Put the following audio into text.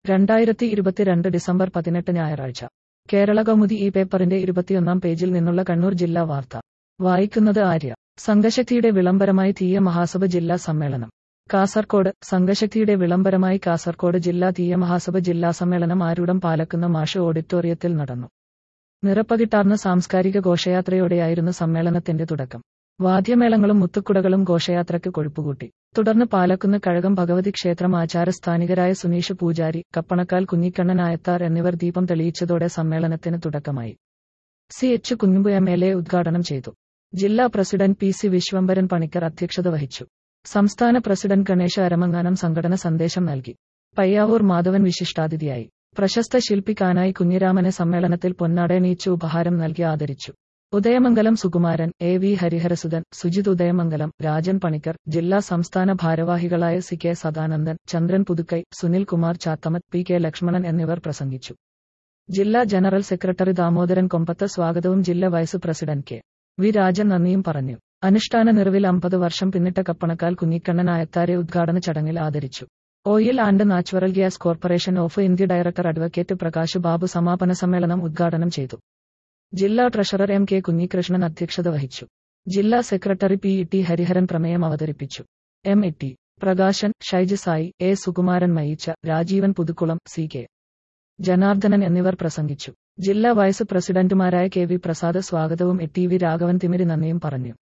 രണ്ടായിരത്തി ഇരുപത്തിരണ്ട് ഡിസംബർ പതിനെട്ട് ഞായറാഴ്ച കേരള കൗമുദി ഈ പേപ്പറിന്റെ ഇരുപത്തിയൊന്നാം പേജിൽ നിന്നുള്ള കണ്ണൂർ ജില്ലാ വാർത്ത വായിക്കുന്നത് ആര്യ സംഘശക്തിയുടെ വിളംബരമായി തീയ മഹാസഭ ജില്ലാ സമ്മേളനം കാസർകോട് സംഘശക്തിയുടെ വിളംബരമായി കാസർകോട് ജില്ലാ തീയ മഹാസഭ ജില്ലാ സമ്മേളനം ആരൂഢം പാലക്കുന്ന മാഷ് ഓഡിറ്റോറിയത്തിൽ നടന്നു നിറപ്പകിട്ടാർന്ന സാംസ്കാരിക ഘോഷയാത്രയോടെയായിരുന്നു സമ്മേളനത്തിന്റെ തുടക്കം വാദ്യമേളങ്ങളും മുത്തുക്കുടകളും ഘോഷയാത്രയ്ക്ക് കൊഴുപ്പുകൂട്ടി തുടർന്ന് പാലക്കുന്ന് കഴകം ഭഗവതി ക്ഷേത്രം ആചാരസ്ഥാനികരായ സുനീഷ് പൂജാരി കപ്പണക്കാൽ കുഞ്ഞിക്കണ്ണൻ ആയത്താർ എന്നിവർ ദീപം തെളിയിച്ചതോടെ സമ്മേളനത്തിന് തുടക്കമായി C H Kunhambu M L A ഉദ്ഘാടനം ചെയ്തു ജില്ലാ president P C Viswambharan Panicker അധ്യക്ഷത വഹിച്ചു സംസ്ഥാന പ്രസിഡന്റ് ഗണേശ അരമങ്ങാനം സംഘടന സന്ദേശം നൽകി പയ്യാവൂർ മാധവൻ വിശിഷ്ടാതിഥിയായി പ്രശസ്ത ശില്പി കാനായി കുഞ്ഞിരാമനെ സമ്മേളനത്തിൽ പൊന്നാടയണീച്ച് ഉപഹാരം നൽകി ആദരിച്ചു ഉദയമംഗലം സുകുമാരൻ എ വി ഹരിഹരസുധൻ സുജിത് ഉദയമംഗലം രാജൻ പണിക്കർ ജില്ലാ സംസ്ഥാന ഭാരവാഹികളായ C K Sadanandan Chandran Puthukkai Sunil Kumar Chathamath P K Lakshmanan എന്നിവർ പ്രസംഗിച്ചു ജില്ലാ ജനറൽ സെക്രട്ടറി ദാമോദരൻ കൊമ്പത്ത് സ്വാഗതവും ജില്ലാ vice president K V Rajan നന്ദിയും പറഞ്ഞു അനുഷ്ഠാന നിറവിൽ അമ്പത് വർഷം പിന്നിട്ട കപ്പണക്കാൽ കുഞ്ഞിക്കണ്ണൻ ആയത്താരെ ഉദ്ഘാടന ചടങ്ങിൽ ആദരിച്ചു oil and natural gas corporation of India director advocate Prakash Babu സമാപന സമ്മേളനം ഉദ്ഘാടനം ചെയ്തു ജില്ലാ ട്രഷറർ എം കെ കുഞ്ഞികൃഷ്ണൻ അധ്യക്ഷത വഹിച്ചു ജില്ലാ secretary P E T Hariharan പ്രമേയം അവതരിപ്പിച്ചു M E T Prakashan Shaij Sai A Sukumaran Mayicha Rajeevan Puthukkulam C K Janardhanan എന്നിവർ പ്രസംഗിച്ചു ജില്ലാ വൈസ് പ്രസിഡന്റുമാരായ കെ വി പ്രസാദ് സ്വാഗതവും A T V Raghavan Thimiri നന്ദിയും പറഞ്ഞു